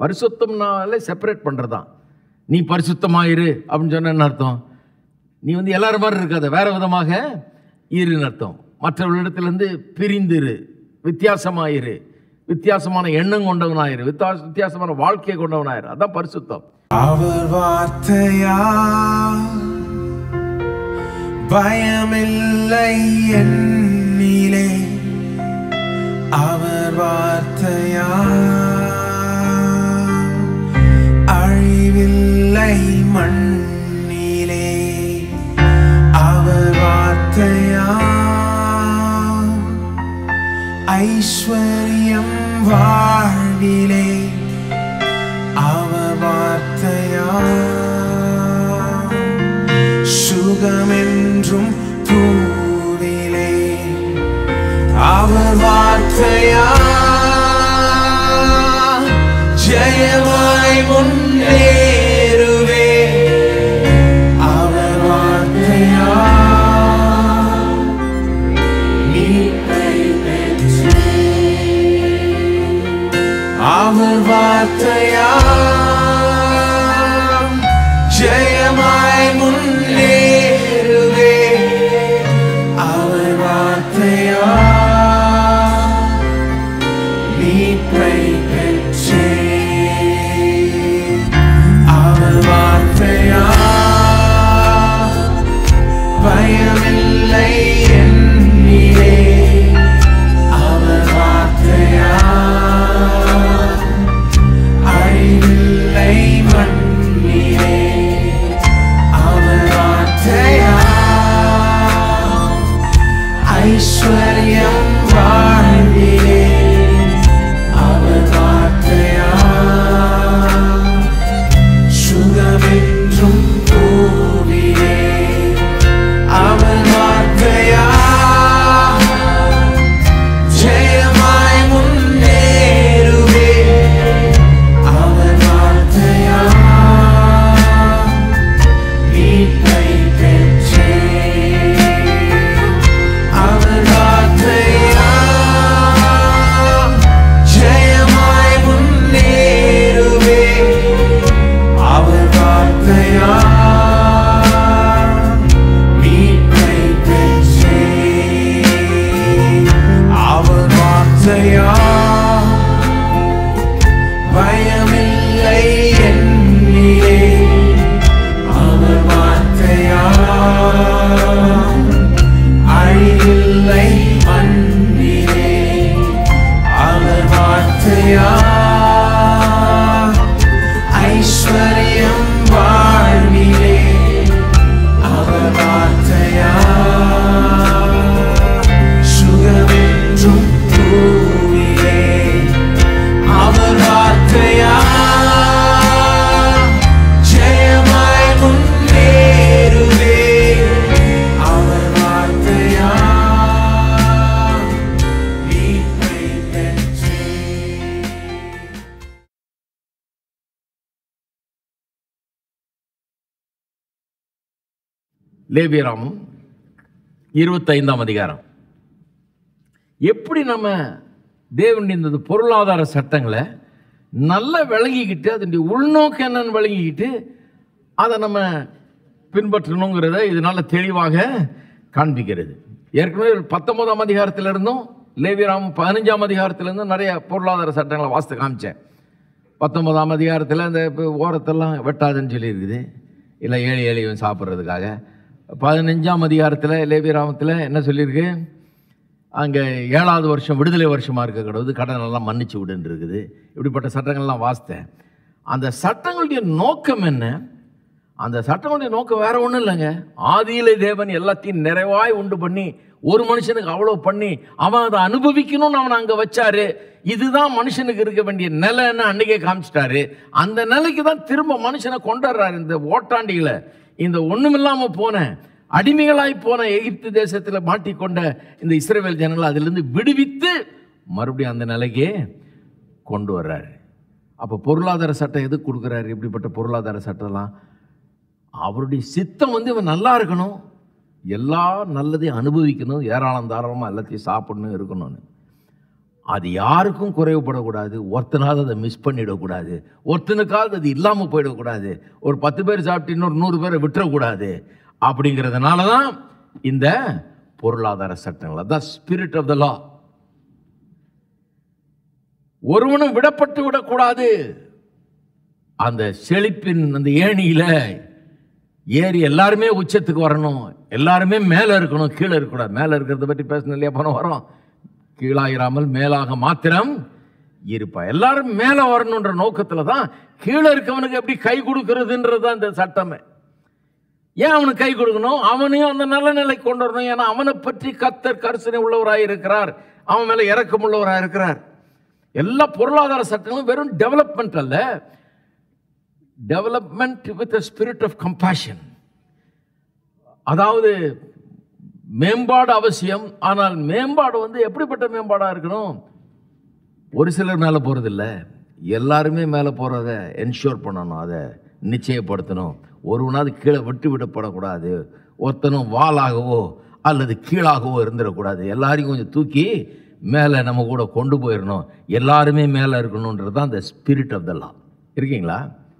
பரிசுத்தம்னாலே separate பண்ணுறது தான் நீ பரிசுத்தமாயிரு அப்படின்னு சொன்ன என்ன அர்த்தம் நீ வந்து எல்லாரும் மாதிரி இருக்காத வேற விதமாக இருன்னு அர்த்தம் மற்றவர்களிடத்திலிருந்து பிரிந்திரு வித்தியாசமாயிரு வித்தியாசமான எண்ணம் கொண்டவனாயிரு வித்தியாச வித்தியாசமான வாழ்க்கையை கொண்டவனாயிரு அதான் பரிசுத்தம் அவர் வார்த்தையா பயமில்லை என்னிலே அவர் வார்த்தையா அழிவில்லை மண்ணிலே அவர் வார்த்தையா ஐஸ்வர்யம் வாழ்விலே அவர் வார்த்தையா சுகமென்றும் பூவிலே அவர் வார்த்தையா ஜெயமாய் முன்னேறுவே அவர் வார்த்தையா மீட்பை அவர் வார்த்தையா ஜெயமாய் முன்னேறுவே அவர் வார்த்தையா மீட்பை பெற்றே அவர் வார்த்தையா பயமில்லை என்னிலே அவர் வார்த்தையா அழிவில்லை மண்ணிலே அவர் வார்த்தையா ஐஸ்வர்யம் வாழ்விலே அவர் வார்த்தையா சுகமென்றும் பூவிலே அவர் வார்த்தையா ஜெயமாய் முன்னேறுவே அவர் வார்த்தையா மீட்பை பெற்றே அவர் வார்த்தையா ஜெயமாய் முன்னேறுவே அவர் வார்த்தையா மீட்பை பெற்றே அவர் வார்த்தையா பயமில்லை என்னிலே அவர் வார்த்தையா அழிவில்லை மண்ணிலே அவர் வார்த்தையா ஐஸ்வர்யம் வாழ்விலே அவர் வார்த்தையா சுகமென்றும் பூவிலே அவர் வார்த்தையா ஜெயமாய் முன்னேறுவே அவர் வார்த்தையா மீட்பை பெற்றே லேவியராமம் இருபத்தைந்தாம் அதிகாரம் எப்படி நம்ம தேவனுடைய இந்த பொருளாதார சட்டங்களை நல்லா விளங்கிக்கிட்டு அதனுடைய உள்நோக்கு என்னன்னு விளங்கிக்கிட்டு அதை நம்ம பின்பற்றணுங்கிறத இதனால தெளிவாக காண்பிக்கிறது ஏற்கனவே பத்தொன்பதாம் அதிகாரத்துல இருந்தும் லேவியராமம் பதினஞ்சாம் அதிகாரத்துல இருந்தும் நிறைய பொருளாதார சட்டங்களை வாசித்து காமிச்சேன் பத்தொன்பதாம் அதிகாரத்தில் இந்த இப்போ ஓரத்தெல்லாம் வெட்டாதுன்னு சொல்லியிருக்குது இல்லை ஏழை எளியவன் சாப்பிட்றதுக்காக பதினஞ்சாம் அதிகாரத்தில் லேபிராமத்தில் என்ன சொல்லியிருக்கு அங்கே ஏழாவது வருஷம் விடுதலை வருஷமாக இருக்க கிடவுது கடன் எல்லாம் மன்னிச்சு விடுன்னு இருக்குது இப்படிப்பட்ட சட்டங்கள்லாம் வாசித்தேன் அந்த சட்டங்களுடைய நோக்கம் என்ன அந்த சட்டங்களுடைய நோக்கம் வேற ஒன்றும் இல்லைங்க ஆதியிலே தேவன் எல்லாத்தையும் நிறைவாய் உண்டு பண்ணி ஒரு மனுஷனுக்கு அவ்வளோ பண்ணி அவன் அதை அனுபவிக்கணும்னு அவனை அங்கே வச்சாரு இதுதான் மனுஷனுக்கு இருக்க வேண்டிய நிலைன்னு அன்னைக்கே காமிச்சிட்டாரு அந்த நிலைக்கு தான் திரும்ப மனுஷனை கொண்டாடுறாரு இந்த ஓட்டாண்டிகளை இந்த ஒண்ணுமில்லாம போன அடிமைகளாய் போன எகிப்து தேசத்தில் மாட்டிக்கொண்ட இந்த இஸ்ரேல் ஜனங்களை அதிலிருந்து விடுவித்து மறுபடியும் அந்த நிலைக்கே கொண்டு வர்றாரு அப்போ பொருளாதார சட்டம் எதுக்கு கொடுக்குறாரு இப்படிப்பட்ட பொருளாதார சட்டம்லாம் அவருடைய சித்தம் வந்து இவன் நல்லா இருக்கணும் எல்லா நல்லதையும் அனுபவிக்கணும் ஏராளம் தாராளமாக எல்லாத்தையும் சாப்பிடணும் இருக்கணும்னு அது யாருக்கும் குறைவுபடக்கூடாது ஒருத்தனாவது அதை மிஸ் பண்ணிடக்கூடாது ஒருத்தனுக்காவது அது இல்லாமல் போயிடக்கூடாது ஒரு பத்து பேர் சாப்பிட்டு இன்னொரு நூறு பேரை விட்டுறக்கூடாது அப்படிங்கிறதுனால தான் இந்த பொருளாதார சட்டங்கள் அதான் ஸ்பிரிட் ஆஃப் த லா ஒருவனும் விடப்பட்டு விடக்கூடாது அந்த செழிப்பின் அந்த ஏணியில ஏறி எல்லாருமே உச்சத்துக்கு வரணும் எல்லாருமே மேலே இருக்கணும் கீழே இருக்கக்கூடாது மேலே இருக்கிறத பற்றி பேசணும் இல்லையா போன வரோம் கீழாயிராமல் மேலாக மாத்திரம் இருப்பா எல்லாரும் மேலே வரணுன்ற நோக்கத்தில் தான் கீழே இருக்கவனுக்கு எப்படி கை கொடுக்கறதுன்றது தான் இந்த சட்டமே ஏன் அவனுக்கு கை கொடுக்கணும் அவனையும் அந்த நல்ல நிலைக்கு கொண்டு வரணும் ஏன்னா அவனை பற்றி கத்தர் கரிசனை உள்ளவராக இருக்கிறார் அவன் மேலே இறக்கம் உள்ளவராக இருக்கிறார் எல்லா பொருளாதார சட்டங்களும் வெறும் டெவலப்மெண்ட் அல்ல development with spirit of compassion அதாவது மேம்பாடு அவசியம் ஆனால் மேம்பாடு வந்து எப்படிப்பட்ட மேம்பாடாக இருக்கணும் ஒரு சிலர் மேலே போகிறதில்ல எல்லாருமே மேலே போகிறத என்ஷூர் பண்ணணும் அதை நிச்சயப்படுத்தணும் ஒருவனாவது கீழே விட்டு விடப்படக்கூடாது ஒருத்தனும் வாலாகவோ அல்லது கீழாகவோ இருந்துடக்கூடாது எல்லாரையும் கொஞ்சம் தூக்கி மேலே நம்ம கூட கொண்டு போயிடணும் எல்லாருமே மேலே இருக்கணுன்றது தான் அந்த ஸ்பிரிட் ஆஃப் த லா இருக்கீங்களா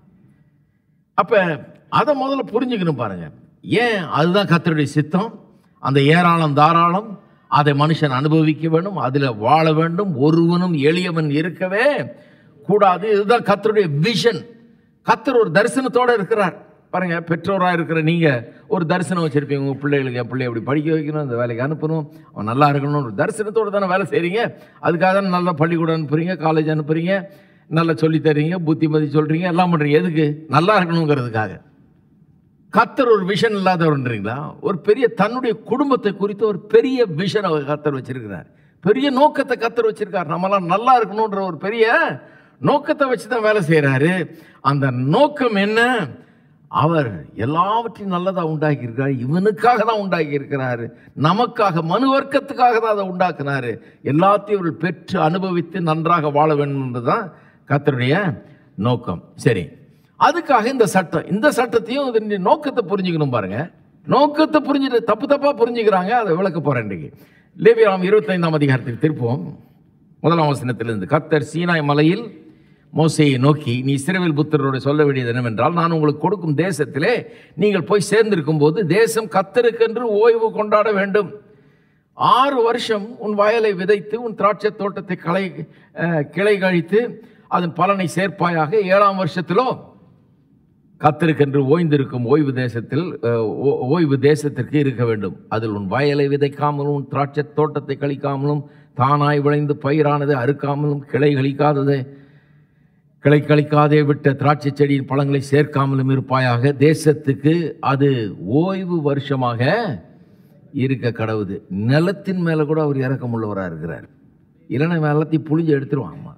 அப்போ அதை முதல்ல புரிஞ்சுக்கணும் பாருங்க ஏன் அதுதான் கத்தருடைய சித்தம் அந்த ஏராளம் தாராளம் அதை மனுஷன் அனுபவிக்க வேண்டும் அதில் வாழ வேண்டும் ஒருவனும் எளியவன் இருக்கவே கூடாது இதுதான் கத்தருடைய விஷன் கத்தர் ஒரு தரிசனத்தோடு இருக்கிறார் பாருங்க பெற்றோராக இருக்கிற நீங்கள் ஒரு தரிசனம் வச்சுருப்பீங்க உங்கள் பிள்ளைகளுக்கு என் பிள்ளைய அப்படி படிக்க வைக்கணும் அந்த வேலைக்கு அனுப்பணும் அவன் நல்லா இருக்கணும் ஒரு தரிசனத்தோடு தானே வேலை செய்கிறீங்க அதுக்காக தானே நல்ல பள்ளிக்கூடம் அனுப்புறீங்க காலேஜ் அனுப்புறீங்க நல்லா சொல்லித் தர்றீங்க புத்திமதி சொல்கிறீங்க எல்லாம் பண்ணுறீங்க எதுக்கு நல்லா இருக்கணுங்கிறதுக்காக கத்தர் ஒரு விஷன் இல்லாதவர்ன்றீங்களா ஒரு பெரிய தன்னுடைய குடும்பத்தை குறித்து ஒரு பெரிய விஷன் அவர் கத்தர் வச்சிருக்கிறார் பெரிய நோக்கத்தை கத்தர் வச்சிருக்கார் நம்மலாம் நல்லா இருக்கணுன்ற ஒரு பெரிய நோக்கத்தை வச்சு தான் வேலை செய்கிறாரு அந்த நோக்கம் என்ன அவர் எல்லாவற்றையும் நல்லதாக உண்டாக்கி இருக்கிறார் இவனுக்காக தான் உண்டாக்கி இருக்கிறாரு நமக்காக மனு வர்க்கத்துக்காக தான் அதை உண்டாக்குனாரு எல்லாத்தையும் இவர்கள் பெற்று அனுபவித்து நன்றாக வாழ வேண்டும் என்பதுதான் கத்தருடைய நோக்கம் சரி அதுக்காக இந்த சட்டம் இந்த சட்டத்தையும் இதனுடைய நோக்கத்தை புரிஞ்சுக்கணும் பாருங்க நோக்கத்தை புரிஞ்சுட்டு தப்பு தப்பா புரிஞ்சுக்கிறாங்க அதை விளக்க போறேன் இன்றைக்கு லேவியாம் இருபத்தைந்தாம் அதிகாரத்துக்கு திருப்போம் முதலாம் வசனத்திலிருந்து கத்தர் சீனாய் மலையில் மோசையை நோக்கி நீ இஸ்ரவேல் புத்தரோடு சொல்ல வேண்டியது என்னவென்றால் நான் உங்களுக்கு கொடுக்கும் தேசத்திலே நீங்கள் போய் சேர்ந்திருக்கும் போது தேசம் கத்தருக்கென்று ஓய்வு கொண்டாட வேண்டும் ஆறு வருஷம் உன் வயலை விதைத்து உன் திராட்சை தோட்டத்தை களை அஹ், கிளை கழித்து அதன் பலனை சேர்ப்பாயாக ஏழாம் வருஷத்திலோ கத்தருக்கென்று ஓய்ந்திருக்கும் ஓய்வு தேசத்தில் அஹ், ஓ- ஓய்வு தேசத்திற்கு இருக்க வேண்டும் அதில் உன் வயலை விதைக்காமலும் உன் திராட்சை தோட்டத்தை கழிக்காமலும் தானாய் விளைந்து பயிரானதை அறுக்காமலும் கிளை கழிக்காததை கிளை கழிக்காதே விட்ட திராட்சை செடியின் பழங்களை சேர்க்காமலும் இருப்பாயாக தேசத்துக்கு அது ஓய்வு வருஷமாக இருக்க கடவுது நிலத்தின் மேலே கூட அவர் இறக்கமுள்ளவராக இருக்கிறார் இல்லைன்னா எல்லாத்தையும் புளிஞ்சு எடுத்துருவாங்கம்மா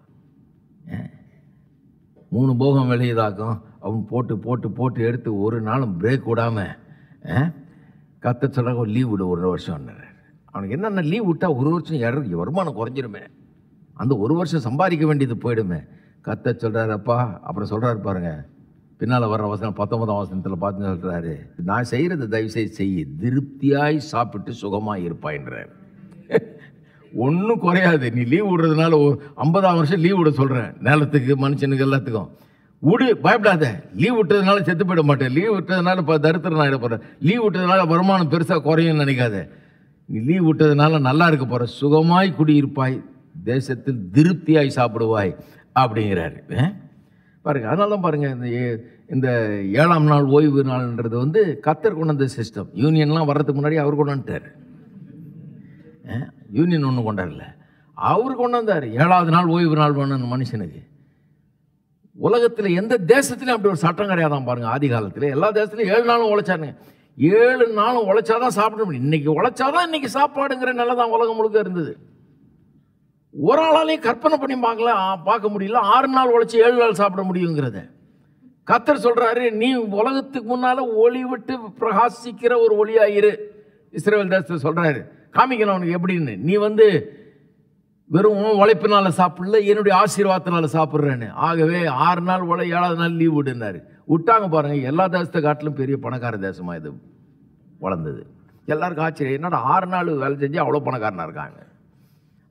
மூணு போகம் விளையுதாக்கும் அவன் போட்டு போட்டு போட்டு எடுத்து ஒரு நாளும் பிரேக் விடாமல் கத்த சொல்கிறாங்க ஒரு லீவ் விடு ஒரு வருஷம் அவனுக்கு என்னென்ன லீவ் விட்டால் ஒரு வருஷம் இட வருமானம் குறைஞ்சிருமே அந்த ஒரு வருஷம் சம்பாதிக்க வேண்டியது போயிடுமே கத்த சொல்கிறாரு அப்பா அப்புறம் சொல்கிறாரு பாருங்க பின்னால் வர்ற வசனம் பத்தொன்பதாம் வசனத்தில் பார்த்து சொல்கிறாரு நான் செய்கிறது தயவுசெய்து செய் திருப்தியாய் சாப்பிட்டு சுகமாக இருப்பாயின்றார் ஒன்றும் குறையாது நீ லீவ் விடுறதுனால ஒரு ஐம்பதாம் வருஷம் லீவ் விட சொல்கிறேன் நிலத்துக்கு மனுஷனுக்கு எல்லாத்துக்கும் விடு பயப்படாத லீவ் விட்டதுனால செத்து போயிட மாட்டேன் லீவ் விட்டதுனால இப்போ தரித்திரம் ஆகிட போகிறேன் லீவ் விட்டதுனால வருமானம் பெருசாக குறையும்னு நினைக்காத நீ லீவ் விட்டதுனால நல்லா இருக்க போகிற சுகமாய் குடியிருப்பாய் தேசத்தில் திருப்தியாய் சாப்பிடுவாய் அப்படிங்கிறாரு ஆ? பாருங்க அதனால தான் பாருங்க இந்த ஏ- இந்த ஏழாம் நாள் ஓய்வு நாள்ன்றது வந்து கத்தர் கொண்டு வந்த சிஸ்டம் யூனியன்லாம் வர்றதுக்கு முன்னாடி அவர் கொண்டு வந்துட்டார் அஹ், யூனியன் ஒன்றும் கொண்டாடல அவர் கொண்டு வந்தார் ஏழாவது நாள் ஓய்வு நாள் வேணும் மனுஷனுக்கு உலகத்தில் எந்த தேசத்துலையும் அப்படி ஒரு சட்டம் கிடையாதான் பாருங்க ஆதி காலத்தில் எல்லா தேசத்துலையும் ஏழு நாளும் உழைச்சானுங்க ஏழு நாளும் உழைச்சாதான் சாப்பிட முடியும் இன்னைக்கு உழைச்சாதான் இன்னைக்கு சாப்பாடுங்கிற நிலை தான் உலகம் முழுக்க இருந்தது ஒரு ஆளாலையும் கற்பனை பண்ணி பார்க்கல ஆ, பார்க்க முடியல ஆறு நாள் உழைச்சி ஏழு நாள் சாப்பிட முடியுங்கிறத கத்தர் சொல்றாரு நீ உலகத்துக்கு முன்னால ஒளி விட்டு பிரகாசிக்கிற ஒரு ஒளியா இரு இஸ்ரேல் தேசத்தை சொல்றாரு காமிக்கணும் அவனுக்கு எப்படின்னு நீ வந்து வெறும் உன் உழைப்பினால சாப்பிடல என்னுடைய ஆசீர்வாதத்தினால சாப்பிட்றேன்னு ஆகவே ஆறு நாள் உழை ஏழாவது நாள் லீவ் விடுனாரு விட்டாங்க பாருங்க எல்லா தேசத்தை காட்டிலும் பெரிய பணக்கார தேசமா இது வளர்ந்தது எல்லாருக்கும் ஆச்சரியம் என்னடா ஆறு நாள் வேலை செஞ்சு அவ்வளோ பணக்காரனா இருக்காங்க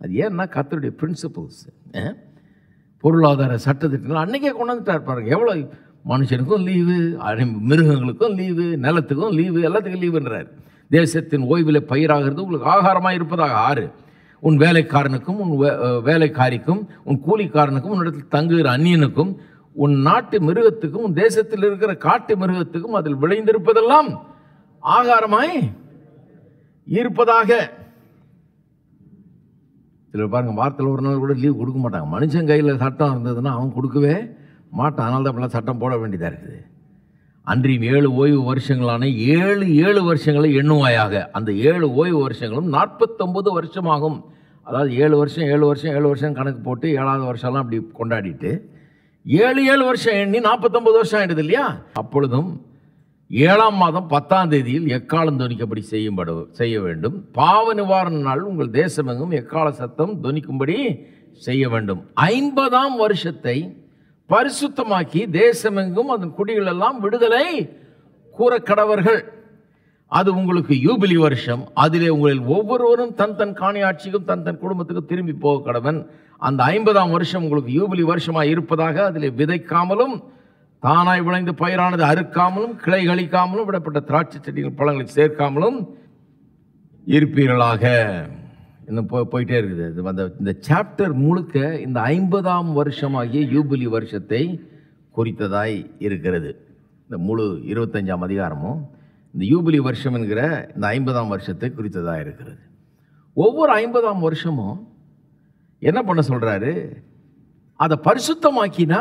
அது ஏன்னா கத்தருடைய பிரின்சிபல்ஸ் பொருளாதார சட்டத்திட்டங்கள் அன்னைக்கே கொண்டாந்துட்டார் பாருங்க எவ்வளோ மனுஷனுக்கும் லீவு மிருகங்களுக்கும் லீவு நிலத்துக்கும் லீவு எல்லாத்துக்கும் லீவுன்றார் தேசத்தின் ஓய்வில் பயிராகிறது உங்களுக்கு ஆகாரமாக இருப்பதாக ஆறு உன் வேலைக்காரனுக்கும் உன் வே- அஹ் வேலைக்காரிக்கும் உன் கூலிக்காரனுக்கும் உன்னிடத்தில் தங்குகிற அந்நியனுக்கும் உன் நாட்டு மிருகத்துக்கும் உன் தேசத்தில் இருக்கிற காட்டு மிருகத்துக்கும் அதில் விளைந்திருப்பதெல்லாம் ஆகாரமாய் இருப்பதாக சிலர் பாருங்க வாரத்தில் ஒரு நாள் கூட லீவ் கொடுக்க மாட்டாங்க மனுஷன் கையில் சட்டம் இருந்ததுன்னா அவன் கொடுக்கவே மாட்டான் அதனால தான் அப்படிலாம் சட்டம் போட வேண்டியதாக இருக்குது அன்றியும் ஏழு ஓய்வு வருஷங்களான ஏழு ஏழு வருஷங்களை எண்ணுவாயாக அந்த ஏழு ஓய்வு வருஷங்களும் நாற்பத்தொம்பது வருஷமாகும் அதாவது ஏழு வருஷம் ஏழு வருஷம் ஏழு வருஷம் கணக்கு போட்டு ஏழாவது வருஷம்லாம் அப்படி கொண்டாடிட்டு ஏழு ஏழு வருஷம் எண்ணி நாற்பத்தொம்பது வருஷம் ஆயிடுது இல்லையா அப்பொழுதும் ஏழாம் மாதம் பத்தாம் தேதியில் எக்காலம் துணிக்கப்படி செய்யும்படு செய்ய வேண்டும் பாவ நிவாரண நாள் உங்கள் தேசமெங்கும் எக்கால சத்தம் துணிக்கும்படி செய்ய வேண்டும் ஐம்பதாம் வருஷத்தை பரிசுத்தமாக்கி தேசமெங்கும் அதன் குடிகள் எல்லாம் விடுதலை கூற கடவர்கள் அது உங்களுக்கு யூபிலி வருஷம் அதிலே உங்களில் ஒவ்வொருவரும் தன் தன் காணியாட்சிக்கும் தன் தன் குடும்பத்துக்கும் திரும்பி போக கடவன் அந்த ஐம்பதாம் வருஷம் உங்களுக்கு யூபிலி வருஷமாக இருப்பதாக அதிலே விதைக்காமலும் தானாய் விளைந்து பயிரானது அறுக்காமலும் கிளை கழிக்காமலும் விடப்பட்ட திராட்சை செடிகள் பழங்களை சேர்க்காமலும் இருப்பீர்களாக இன்னும் போ போயிட்டே இருக்குது இது அந்த இந்த சாப்டர் முழுக்க இந்த ஐம்பதாம் வருஷமாகிய யூபிலி வருஷத்தை குறித்ததாய் இருக்கிறது இந்த முழு இருபத்தஞ்சாம் அதிகாரமும் இந்த யூபிலி வருஷம் என்கிற இந்த ஐம்பதாம் வருஷத்தை குறித்ததாக இருக்கிறது ஒவ்வொரு ஐம்பதாம் வருஷமும் என்ன பண்ண சொல்றாரு அதை பரிசுத்தமாக்கினா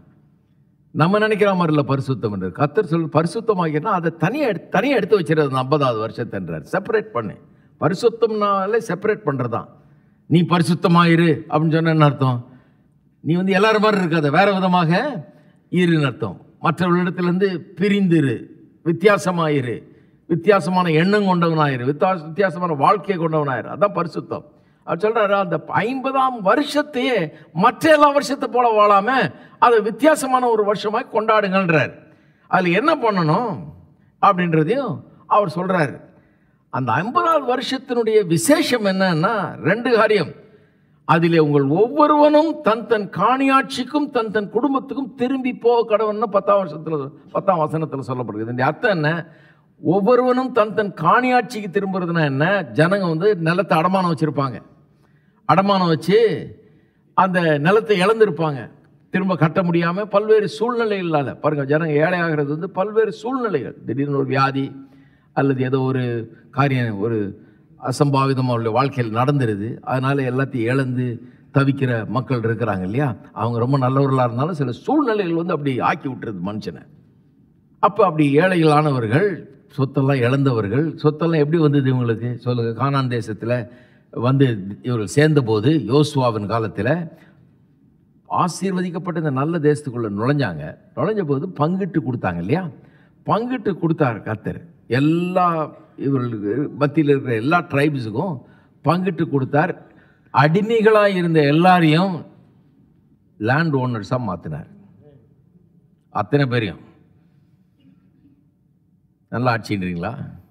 நம்ம நினைக்கிற மாதிரி இல்லை பரிசுத்தம் என்று கத்தர் சொல் பரிசுத்தமாக்கினா அதை தனியாக எடுத்து தனியாக எடுத்து வச்சிருது அந்த ஐம்பதாவது வருஷத்தன்றார் செப்பரேட் பண்ணு பரிசுத்தம்னாலே செப்பரேட் பண்ணுறதான் நீ பரிசுத்தமாயிரு அப்படின்னு சொன்ன என்ன அர்த்தம் நீ வந்து எல்லாரும் மாதிரி இருக்காத வேற விதமாக இருன்னு அர்த்தம் மற்றவர்களிடத்திலிருந்து பிரிந்திரு வித்தியாசமாயிரு வித்தியாசமான எண்ணம் கொண்டவனாயிரு வித்தியாச வித்தியாசமான வாழ்க்கையை கொண்டவனாயிரு அதான் பரிசுத்தம் அவர் சொல்றாரு அந்த ஐம்பதாம் வருஷத்தையே மற்ற எல்லா வருஷத்தை போல வாழாம அதை வித்தியாசமான ஒரு வருஷமாய் கொண்டாடுங்கன்றார் அதில் என்ன பண்ணணும் அப்படின்றதையும் அவர் சொல்றாரு அந்த ஐம்பதாவது வருஷத்தினுடைய விசேஷம் என்னன்னா ரெண்டு காரியம் அதிலே உங்கள் ஒவ்வொருவனும் தன் தன் காணியாட்சிக்கும் தன் தன் குடும்பத்துக்கும் திரும்பி போக கடவுள்னு பத்தாம் வருஷத்தில் பத்தாம் வசனத்தில் சொல்லப்படுகிறது இந்த அர்த்தம் என்ன ஒவ்வொருவனும் தன் தன் காணியாட்சிக்கு திரும்புறதுன்னா என்ன ஜனங்க வந்து நிலத்தை அடமானம் வச்சுருப்பாங்க அடமானம் வச்சு அந்த நிலத்தை இழந்திருப்பாங்க திரும்ப கட்ட முடியாமல் பல்வேறு சூழ்நிலைகளால் பாருங்கள் ஜனங்க ஏழை ஆகிறது வந்து பல்வேறு சூழ்நிலைகள் திடீர்னு ஒரு வியாதி அல்லது ஏதோ ஒரு காரியம் ஒரு அசம்பாவிதம் அவருடைய வாழ்க்கையில் நடந்துருது அதனால் எல்லாத்தையும் இழந்து தவிக்கிற மக்கள் இருக்கிறாங்க இல்லையா அவங்க ரொம்ப நல்லவர்களாக இருந்தாலும் சில சூழ்நிலைகள் வந்து அப்படி ஆக்கி விட்டுருது மனுஷனை அப்போ அப்படி ஏழைகளானவர்கள் சொத்தெல்லாம் இழந்தவர்கள் சொத்தெல்லாம் எப்படி வந்தது இவங்களுக்கு சொல்லுங்க கானான் தேசத்தில் வந்து இவர்கள் சேர்ந்தபோது யோசுவாவின் காலத்தில் ஆசீர்வதிக்கப்பட்ட இந்த நல்ல தேசத்துக்குள்ளே நுழைஞ்சாங்க நுழைஞ்ச போது பங்கிட்டு கொடுத்தாங்க இல்லையா பங்கிட்டு கொடுத்தார் கர்த்தர் எல்லா இவர்களுக்கு மத்தியில் இருக்கிற எல்லா ட்ரைப்ஸுக்கும் பங்கிட்டு கொடுத்தார் அடிமைகளாக இருந்த எல்லாரையும் லேண்ட் ஓனர்ஸாக மாற்றினார் அத்தனை பேரையும் நல்லா ஆட்சின்றீங்களா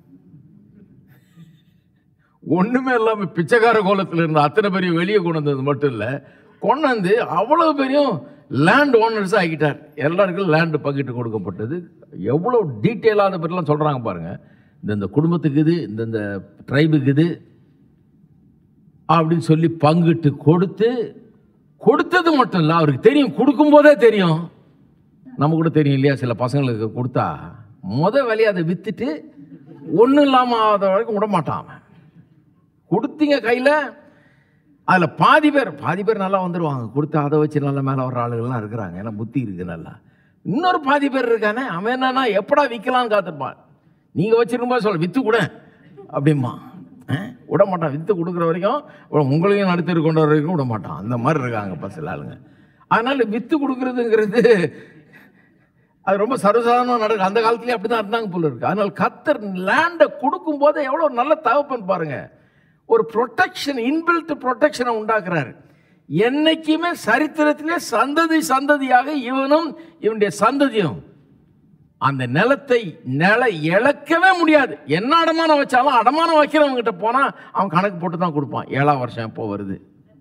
ஒண்ணுமே இல்லாம பிச்சைக்கார கோலத்தில் இருந்த அத்தனை பேரையும் வெளியே கொண்டு வந்தது மட்டும் இல்லை கொண்டு வந்து அவ்வளவு பேரையும் லேண்ட் ஓனர்ஸ் ஆக்கிட்டார் எல்லாருக்கும் லேண்டு பங்கிட்டு கொடுக்கப்பட்டது எவ்வளோ டீட்டெயிலான பேர்லாம் சொல்றாங்க பாருங்க இந்த இந்த குடும்பத்துக்கு இது இந்த இந்த ட்ரைபுக்கு இது அப்படின்னு சொல்லி பங்கிட்டு கொடுத்து கொடுத்தது மட்டும் இல்லை அவருக்கு தெரியும் கொடுக்கும்போதே தெரியும் நம்ம கூட தெரியும் இல்லையா சில பசங்களுக்கு கொடுத்தா முத வேலையை அதை வித்துட்டு ஒன்றும் இல்லாமல் ஆகாத வரைக்கும் விட மாட்டான் அவன் கொடுத்தீங்க கையில் அதில் பாதி பேர் பாதி பேர் நல்லா வந்துடுவாங்க கொடுத்து அதை வச்சு நல்லா மேலே வர ஆளுகள்லாம் இருக்கிறாங்க ஏன்னா புத்தி இருக்குது நல்லா இன்னொரு பாதி பேர் இருக்கானே அவன் என்னன்னா எப்படா விற்கலான்னு காத்திருப்பான் நீங்கள் வச்சிருக்கும்போது சொல்ல விற்று கூட அப்படிமா அஹ், விட மாட்டான் விற்று கொடுக்குற வரைக்கும் உ- உங்களையும் நடுத்தர் கொண்டு வர வரைக்கும் விட மாட்டான் அந்த மாதிரி இருக்காங்க இப்போ சில ஆளுங்க அதனால் விற்று கொடுக்குறதுங்கிறது அது ரொம்ப சர்வசாதாரணமாக நடக்கும் அந்த காலத்துலேயே அப்படி தான் இருந்தாங்க போல இருக்கு அதனால் கத்தர் லேண்டை கொடுக்கும்போது எவ்வளோ நல்ல தகப்பன் பாருங்க ஒரு ப்ரொடெக்ஷன் இன்பில்ட் ப்ரொடெக்ஷனை உண்டாக்குறாரு என்னைக்குமே சரித்திரத்திலே சந்ததி சந்ததியாக இவனும் இவனுடைய சந்ததியும் அந்த நிலத்தை நில இழக்கவே முடியாது என்ன அடமானம் வச்சாலும் அடமானம் வைக்கிறவங்க கிட்ட போனால் அவன் கணக்கு போட்டு தான் கொடுப்பான் ஏழாம் வருஷம் எப்போ வருது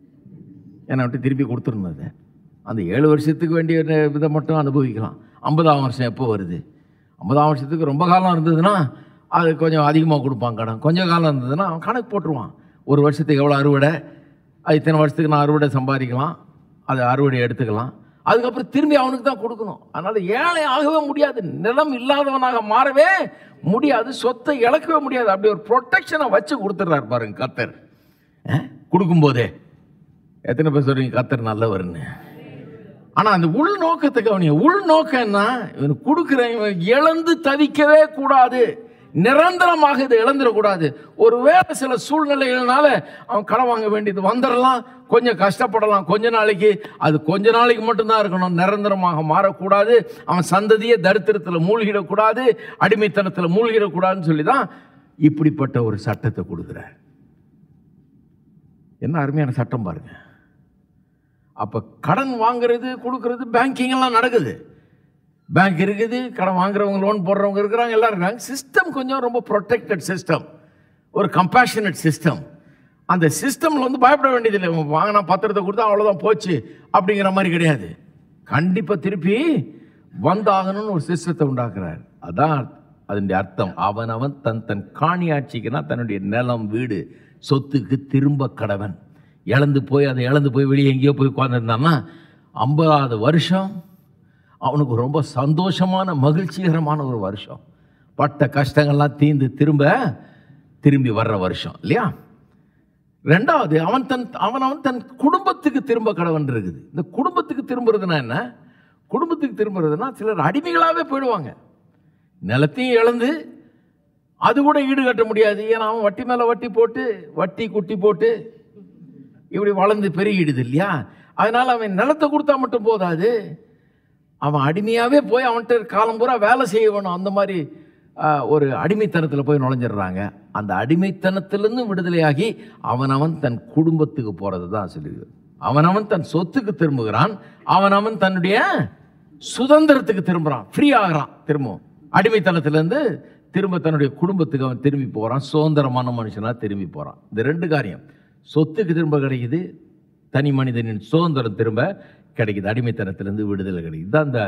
என்னை விட்டு திருப்பி கொடுத்துருந்தது அந்த ஏழு வருஷத்துக்கு வேண்டிய ந- இதை மட்டும் அனுபவிக்கலாம் ஐம்பதாம் வருஷம் எப்போ வருது ஐம்பதாம் வருஷத்துக்கு ரொம்ப காலம் இருந்ததுன்னா அது கொஞ்சம் அதிகமாக கொடுப்பான் கடன் கொஞ்சம் காலம் இருந்ததுன்னா அவன் கணக்கு போட்டுருவான் ஒரு வருஷத்துக்கு எவ்வளோ அறுவடை அது இத்தனை வருஷத்துக்கு நான் அறுவடை சம்பாதிக்கலாம் அது அறுவடை எடுத்துக்கலாம் அதுக்கப்புறம் திரும்பி அவனுக்கு தான் கொடுக்கணும் அதனால் ஏழை ஆகவே முடியாது நிலம் இல்லாதவனாக மாறவே முடியாது சொத்தை இழக்கவே முடியாது அப்படி ஒரு ப்ரொட்டெக்ஷனை வச்சு கொடுத்துட்றாரு பாருங்க கத்தர் அஹ், கொடுக்கும்போதே எத்தனை பேர் சொல்றீங்க கத்தர் நல்லவர்னு ஆனால் அந்த உள் நோக்கத்தை கவனிங்க உள் நோக்கம் என்ன இவனுக்கு கொடுக்குறேன் இவன் இழந்து தவிக்கவே கூடாது நிரந்தரமாக இதை இழந்துடக்கூடாது ஒருவேளை சில சூழ்நிலைகள்னால அவன் கடன் வாங்க வேண்டியது வந்துடலாம் கொஞ்சம் கஷ்டப்படலாம் கொஞ்ச நாளைக்கு அது கொஞ்ச நாளைக்கு மட்டும்தான் இருக்கணும் நிரந்தரமாக மாறக்கூடாது அவன் சந்ததியே தரித்திரத்தில் மூழ்கிடக்கூடாது அடிமைத்தனத்தில் மூழ்கிடக்கூடாதுன்னு சொல்லி தான் இப்படிப்பட்ட ஒரு சட்டத்தை கொடுக்குறார் என்ன அருமையான சட்டம் பாருங்க அப்போ கடன் வாங்குறது கொடுக்கறது பேங்கிங் எல்லாம் நடக்குது பேங்க் இருக்குது கடன் வாங்குறவங்க லோன் போடுறவங்க இருக்கிறாங்க எல்லாம் இருக்காங்க சிஸ்டம் கொஞ்சம் ரொம்ப ப்ரொடெக்டட் சிஸ்டம் ஒரு கம்பேஷனட் சிஸ்டம் அந்த சிஸ்டமில் வந்து பயப்பட வேண்டியதில்லை இவன் வாங்கினா பத்திரத்தை கொடுத்தா அவ்வளோதான் போச்சு அப்படிங்கிற மாதிரி கிடையாது கண்டிப்பாக திருப்பி வந்தாகணும்னு ஒரு சிஸ்டத்தை உண்டாக்குறார் அதான் அதனுடைய அர்த்தம் அவன் அவன் தன் தன் காணியாட்சிக்குனா தன்னுடைய நிலம் வீடு சொத்துக்கு திரும்ப கடவன் இழந்து போய் அதை இழந்து போய் வெளியே எங்கேயோ போய் உட்காந்துருந்தான்னா ஐம்பதாவது வருஷம் அவனுக்கு ரொம்ப சந்தோஷமான மகிழ்ச்சிகரமான ஒரு வருஷம் பட்ட கஷ்டங்கள்லாம் தீர்ந்து திரும்ப திரும்பி வர்ற வருஷம் இல்லையா ரெண்டாவது அவன் தன் அவன் அவன் தன் குடும்பத்துக்கு திரும்ப கடவன் இருக்குது இந்த குடும்பத்துக்கு திரும்புறதுன்னா என்ன குடும்பத்துக்கு திரும்புறதுன்னா சிலர் அடிமைகளாகவே போயிடுவாங்க நிலத்தையும் இழந்து அது கூட ஈடு கட்ட முடியாது ஏன்னா அவன் வட்டி மேலே வட்டி போட்டு வட்டி குட்டி போட்டு இப்படி வளர்ந்து பெருகிடுது இல்லையா அதனால அவன் நிலத்தை கொடுத்தா மட்டும் போதாது அவன் அடிமையாகவே போய் அவன்கிட்ட காலம் பூரா வேலை செய்ய வேணும் அந்த மாதிரி ஆ, ஒரு அடிமைத்தனத்தில் போய் நுழைஞ்சிடுறாங்க அந்த அடிமைத்தனத்திலிருந்து விடுதலையாகி அவனவன் தன் குடும்பத்துக்கு போகிறது தான் சொல்லியிருக்கு அவனவன் தன் சொத்துக்கு திரும்புகிறான் அவனவன் தன்னுடைய சுதந்திரத்துக்கு திரும்புகிறான் ஃப்ரீ ஆகிறான் திரும்பவும் அடிமைத்தனத்திலேருந்து திரும்ப தன்னுடைய குடும்பத்துக்கு அவன் திரும்பி போகிறான் சுதந்திரமான மனுஷனாக திரும்பி போகிறான் இந்த ரெண்டு காரியம் சொத்துக்கு திரும்ப கிடைக்குது தனி மனிதனின் சுதந்திரம் திரும்ப கிடைக்குது அடிமைத்தனத்திலிருந்து விடுதலை கிடைக்குது இதுதான் அந்த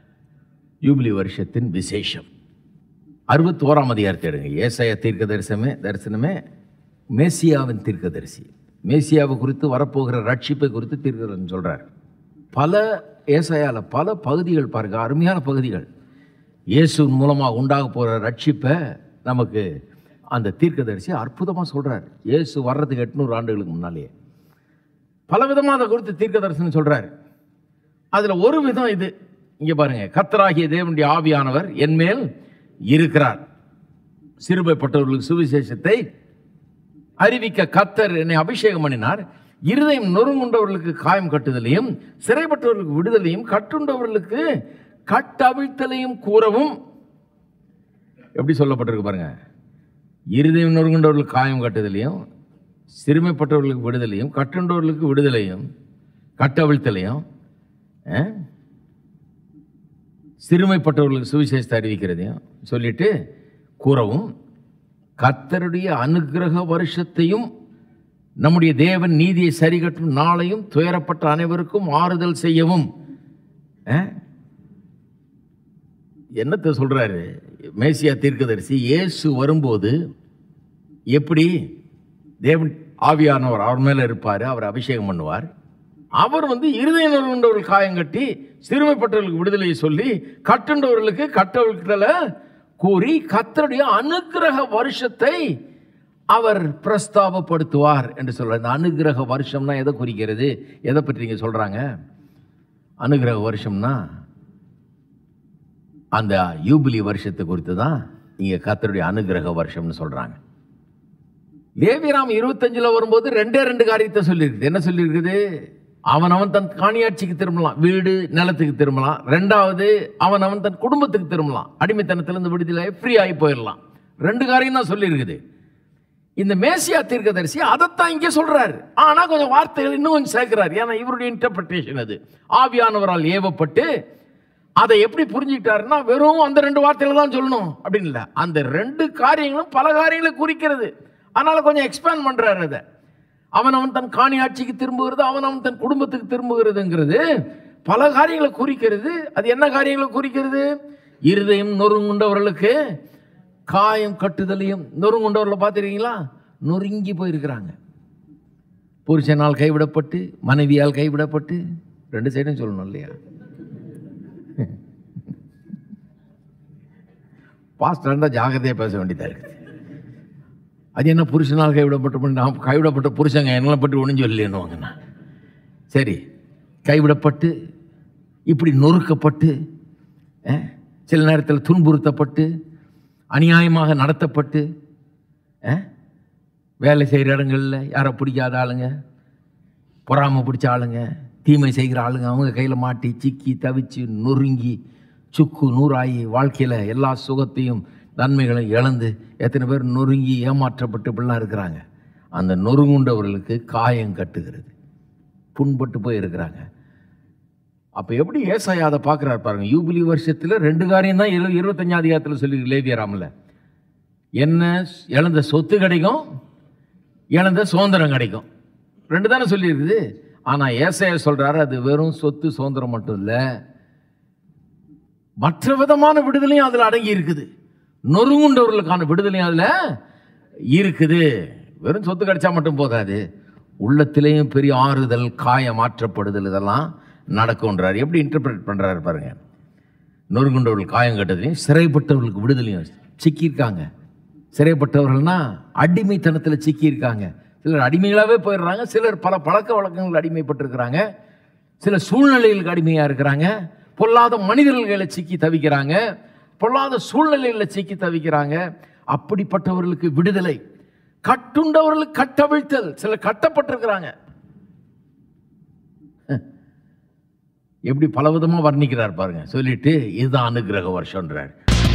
யூபிலி வருஷத்தின் விசேஷம் அறுபத்தோராம் அதிகாரத்தை எடுங்க ஏசாயா தீர்க்க தரிசனமே தரிசனமே மேசியாவின் தீர்க்கதரிசி மேசியாவை குறித்து வரப்போகிற ரட்சிப்பை குறித்து தீர்க்கதரிசனம் சொல்றார் பல ஏசாயால பல பகுதிகள் பாருங்க அருமையான பகுதிகள் இயேசுவின் மூலமாக உண்டாக போகிற ரட்சிப்பை நமக்கு அந்த தீர்க்கதரிசி அற்புதமாக சொல்றார் இயேசு வர்றதுக்கு எட்நூறு ஆண்டுகளுக்கு முன்னாலேயே பல விதமாக அதை குறித்து தீர்க்க தரிசனம் சொல்றாரு அதுல ஒரு விதம் இது இங்க பாருங்க கத்தராகிய தேவனுடைய ஆவியானவர் என்மேல் இருக்கிறார் சிறுமைப்பட்டவர்களுக்கு சுவிசேஷத்தை அறிவிக்க கத்தர் என்னை அபிஷேகம் பண்ணினார் இருதயம் நொறுங்குண்டவர்களுக்கு காயம் கட்டுதலையும் சிறைப்பட்டவர்களுக்கு விடுதலையும் கட்டுண்டவர்களுக்கு கட்டவிழ்த்தலையும் கூறவும் எப்படி சொல்லப்பட்டிருக்கு பாருங்க இருதயம் நொறுங்குண்டவர்களுக்கு காயம் கட்டுதலையும் சிறுமைப்பட்டவர்களுக்கு விடுதலையும் கட்டுண்டவர்களுக்கு விடுதலையும் கட்டவிழ்த்தலையும் அஹ், சிறுமைப்பட்டவர்களுக்கு சுவிசேஷத்தை அறிவிக்கிறதையும் சொல்லிட்டு கூறவும் கர்த்தருடைய அனுக்கிரக வருஷத்தையும் நம்முடைய தேவன் நீதியை சரிகட்டும் நாளையும் துயரப்பட்ட அனைவருக்கும் ஆறுதல் செய்யவும் அஹ், என்னத்தை சொல்றாரு மேசியா தீர்க்கதரிசி இயேசு வரும்போது எப்படி தேவன் ஆவியானவர் அவர் மேல இருப்பார் அவர் அபிஷேகம் பண்ணுவார் அவர் வந்து இருதய நொறுங்குண்டவர்கள் காயம் கட்டி சிறுமைப்பட்டவர்களுக்கு விடுதலையை சொல்லி கட்டுண்டவர்களுக்கு கட்டவிழ்த்தல கூறி கத்தருடைய அனுக்கிரக வருஷத்தை அவர் பிரஸ்தாபப்படுத்துவார் என்று சொல்றார் இந்த அனுக்கிரக வருஷம்னா எதை குறிக்கிறது எதை பற்றி நீங்க சொல்றாங்க அனுக்கிரக வருஷம்னா அந்த யூபிலி வருஷத்தை குறித்து தான் இங்க கத்தருடைய அனுக்கிரக வருஷம்னு சொல்றாங்க லேவிராம் இருபத்தஞ்சுல வரும்போது ரெண்டே ரெண்டு காரியத்தை சொல்லியிருக்குது என்ன சொல்லியிருக்குது அவன் அவன் தன் காணியாட்சிக்கு திரும்பலாம் வீடு நிலத்துக்கு திரும்பலாம் ரெண்டாவது அவன் அவன் தன் குடும்பத்துக்கு திரும்பலாம் அடிமைத்தனத்திலிருந்து விடுதலை ஃப்ரீ ஆகி போயிடலாம் ரெண்டு காரியம் தான் சொல்லியிருக்குது இந்த மேசியா தீர்க்கதரிசி அதைத்தான் இங்கே சொல்றாரு ஆனா கொஞ்சம் வார்த்தைகள் இன்னும் கொஞ்சம் சேர்க்கிறார் ஏன்னா இவருடைய இன்டர்பிரேஷன் அது ஆவியானவரால் ஏவப்பட்டு அதை எப்படி புரிஞ்சுக்கிட்டாருன்னா வெறும் அந்த ரெண்டு வார்த்தையில தான் சொல்லணும் அப்படின்னு இல்லை அந்த ரெண்டு காரியங்களும் பல காரியங்களை குறிக்கிறது அதனால கொஞ்சம் எக்ஸ்பேண்ட் பண்றாரு அதை அவன் அவன் தன் காணி ஆட்சிக்கு திரும்புகிறது அவன் அவன் தன் குடும்பத்துக்கு திரும்புகிறதுங்கிறது பல காரியங்களை குறிக்கிறது அது என்ன காரியங்களை குறிக்கிறது இருதயம் நொறுங்குண்டவர்களுக்கு காயம் கட்டுதலையும் நொறுங்குண்டவர்களை பார்த்துருக்கீங்களா நொறுங்கி போயிருக்கிறாங்க புருஷனால் கைவிடப்பட்டு மனைவியால் கைவிடப்பட்டு ரெண்டு சைடும் சொல்லணும் இல்லையா பாஸ்டர் இருந்தால் ஜாகிரதையாக பேச வேண்டியதாக இருக்குது அது என்ன புருஷனால் கைவிடப்பட்ட நான் கைவிடப்பட்ட புருஷங்க என்னை பற்றி ஒன்றும் சொல்லலைன்னுவாங்கண்ணா சரி கைவிடப்பட்டு இப்படி நொறுக்கப்பட்டு அஹ், சில நேரத்தில் துன்புறுத்தப்பட்டு அநியாயமாக நடத்தப்பட்டு அஹ், வேலை செய்கிற இடங்களில் யாரை பிடிக்காத ஆளுங்க பொறாமை பிடிச்ச ஆளுங்க தீமை செய்கிற ஆளுங்க அவங்க கையில் மாட்டி சிக்கி தவிச்சு நொறுங்கி சுக்கு நூறாகி வாழ்க்கையில் எல்லா சுகத்தையும் நன்மைகளையும் இழந்து எத்தனை பேர் நொறுங்கி ஏமாற்றப்பட்டு இப்படிலாம் இருக்கிறாங்க அந்த நொறுங்குண்டவர்களுக்கு காயம் கட்டுகிறது புண்பட்டு போய் இருக்கிறாங்க அப்போ எப்படி ஏசாயா அதை பார்க்குறாரு பாருங்க யூபிலி வருஷத்தில் ரெண்டு காரியம் தான் இரு இருபத்தஞ்சாம் அதிகாரத்தில் சொல்லி லேவியராமில் என்ன இழந்த சொத்து கிடைக்கும் இழந்த சுதந்திரம் கிடைக்கும் ரெண்டு தானே சொல்லியிருக்குது ஆனால் ஏசாயா சொல்கிறாரு அது வெறும் சொத்து சுதந்திரம் மட்டும் இல்லை மற்ற விதமான விடுதலையும் அதில் அடங்கி இருக்குது நொறுங்குண்டவர்களுக்கான விடுதலையும் அதில் இருக்குது வெறும் சொத்து கிடைச்சா மட்டும் போதாது உள்ளத்திலேயும் பெரிய ஆறுதல் காய மாற்றப்படுதல் இதெல்லாம் நடக்கும்ன்றார் எப்படி இன்டர்பிரேட் பண்ணுறாரு பாருங்க நொறுங்குண்டவர்கள் காயம் கட்டதையும் சிறைப்பட்டவர்களுக்கு விடுதலையும் சிக்கியிருக்காங்க சிறைப்பட்டவர்கள்னா அடிமைத்தனத்தில் சிக்கியிருக்காங்க சிலர் அடிமைகளாகவே போயிடுறாங்க சிலர் பல பழக்க வழக்கங்கள் அடிமைப்பட்டிருக்கிறாங்க சில சூழ்நிலைகளுக்கு அடிமையாக இருக்கிறாங்க பொல்லாத மனிதர்களை சிக்கி தவிக்கிறாங்க பொல்லாத சூழ்நிலைகளில் சிக்கி தவிக்கிறாங்க அப்படிப்பட்டவர்களுக்கு விடுதலை கட்டுண்டவர்களுக்கு கட்டவிழ்த்தல் சிலர் கட்டப்பட்டிருக்கிறாங்க எப்படி பலவிதமா வர்ணிக்கிறார் பாருங்க சொல்லிட்டு இதுதான் அனுகிரக வருஷம்ன்றார்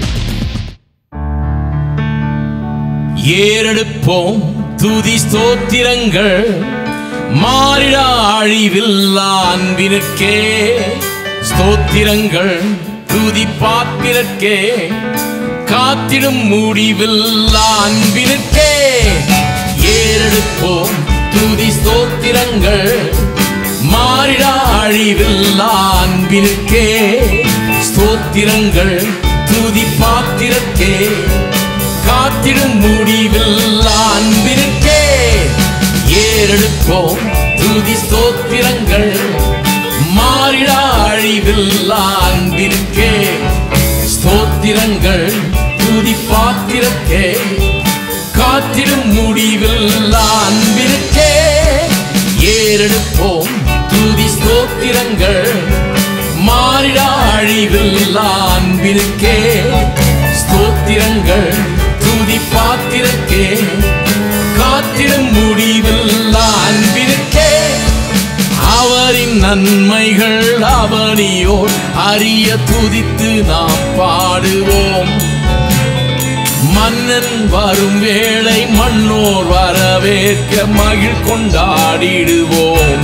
ஏறெடுப்போம் துதி ஸ்தோத்திரங்கள் மாறிடா அழிவில்லா அன்பினுக்கே ஸ்தோத்திரங்கள் துதி பாத்திரக்கே காத்திடும் முடிவில்லா அன்பினுக்கே ஏறெடுப்போம் துதி ஸ்தோத்திரங்கள் மாறிடா அழிவில்லா அன்பினுக்கே ஸ்தோத்திரங்கள் துதி பாத்திரக்கே காத்திடும் முடிவில்லா அன்பிற்கே ஏறெடுப்போம் துதி ஸ்தோத்திரங்கள் மாறிடா அழிவில்லா அன்பிற்கே ஸ்தோத்திரங்கள் துதி பாத்திரக்கே காத்திடும் முடிவில்லா அன்பிற்கே ஏறெடுப்போம் துதி ஸ்தோத்திரங்கள் மாறிடா அழிவில்லா அன்பிற்கே ஸ்தோத்திரங்கள் துதி பாத்திரக்கே காத்திடும் முடிவில்லா அன்பிற்கே அவரின் நன்மைகள் அவனியோர் அறிய துதித்து நாம் பாடுவோம் மன்னன் வரும் வேளை மன்னோர் வரவேற்க மகிழ் கொண்டாடிடுவோம்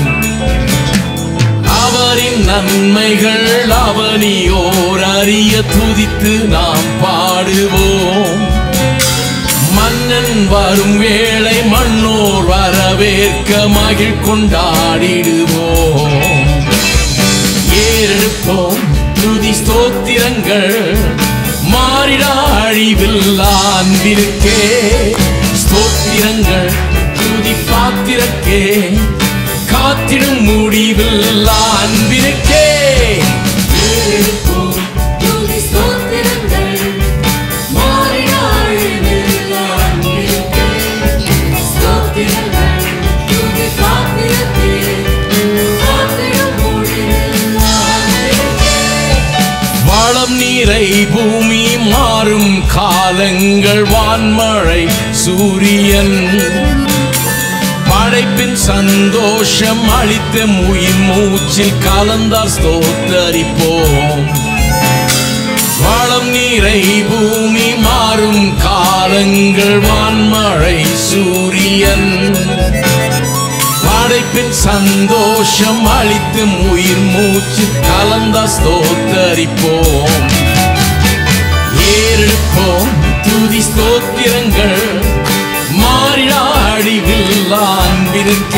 அவரின் நன்மைகள் அவனியோர் அறிய துதித்து நாம் பாடுவோம் மன்னன் வரும் வேளை மன்னோர் வரவேற்க மகிழ் கொண்டாடிடுவோம் ஏறெடுப்போம் துதி ஸ்தோத்திரங்கள் மாறிடா அழிவில்லா அன்பிற்கே ஸ்தோத்திரங்கள் துதி பாத்திரக்கே காத்திடும் முடிவில்லா அன்பிற்கே ஏறெடுப்போம் துதி ஸ்தோத்திரங்கள் மாறிட அழிவில்லா அன்பிற்கே. ஸ்தோத்திரங்கள் துதி பாத்திரத்தே, காத்திடும் முடிவில்லா அன்பிற்கே. வளம் நீரை பூமி மாறும் காலங்கள் வான்மழை சூரியன் படைப்பின் சந்தோஷம் அளித்த உயிர் மூச்சில் கலந்தார் ஸ்தோத்தரிப்போம் வளம் நீரை பூமி மாறும் காலங்கள் வான்மழை சூரியன் படைப்பின் சந்தோஷம் அளித்து உயிர் மூச்சு கலந்த ஸ்தோத்தரிப்போம் ஏறெடுப்போம் துதி ஸ்தோத்திரங்கள் மாறிடா அழிவில்லா அன்பிற்கு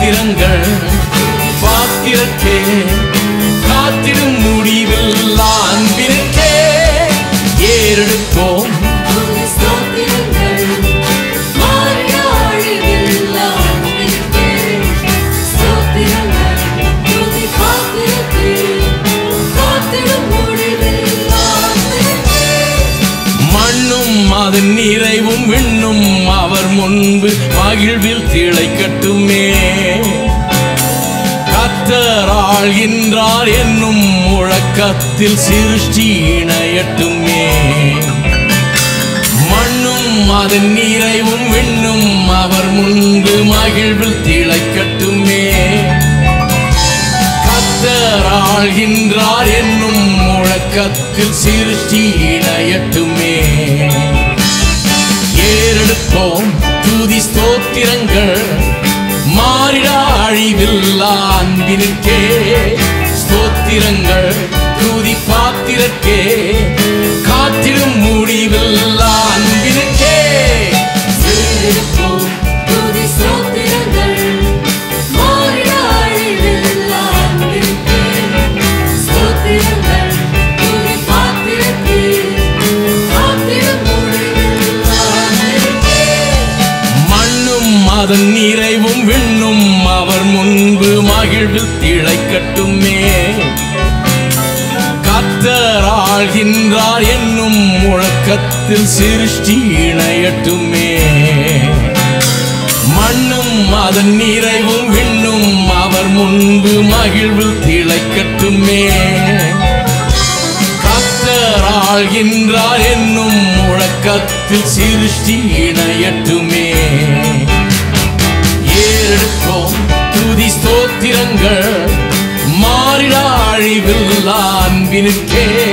ஸ்தோத்திரங்கள் பாத்திரக்கே காத்திடும் முடிவில்லா அன்பிற்கே ஏறெடுப்போம் துதி ஸ்தோத்திரங்கள் மாறிட அழிவில்லா அன்பிற்கே ஸ்தோத்திரங்கள் துதி பாத்திரக்கே காத்திடும் முடிவில்லா அன்பிற்கே மண்ணும் அதன் நிறைவும் விண்ணும் அவர் முன்பு மகிழ்வில் திளைக்கட்டுமே கத்தராழ்கின்றார் என்னும் முழக்கத்தில் சிருஷ்டி இணையட்டுமே மண்ணும் அதன் நிறைவும் விண்ணும் அவர் முன்பு மகிழ்வில் திளைக்கட்டுமே கத்தராழ்கின்றார் என்னும் முழக்கத்தில் சிருஷ்டி இணையட்டுமே ஏறெடுப்போம் துதி ஸ்தோத்திரங்கள் மாறிட அழிவில்லா அன்பினுக்கே ஸ்தோத்திரங்கள் துதி பாத்திரக்கே காத்திடும் முடிவில்லா அன்பினுக்கே ஏறெடுப்போம் துதி ஸ்தோத்திரங்கள் மாறிட அழிவில்லா அன்பிற்கே ஸ்தோத்திரங்கள் துதி பாத்திரக்கே காத்திடும் முடிவில்லா அன்பிற்கே மண்ணும் அதன் நிறைவும் விண்ணும் அவர் முன்பு மகிழ்வில் திளைக்கட்டுமே கத்தராழ்கின்றார் என்னும் முழக்கத்தில் சிருஷ்டி இணையட்டுமே மண்ணும் அதன் நிறைவும் விண்ணும் அவர் முன்பு மகிழ்வில் திளைக்கட்டுமே கத்தராழ்கின்றார் என்னும் முழக்கத்தில் சிருஷ்டி இணையட்டுமே ஏறெடுப்போம் துதி ஸ்தோத்திரங்கள் மாறிட அழிவில்லா அன்பினுக்கே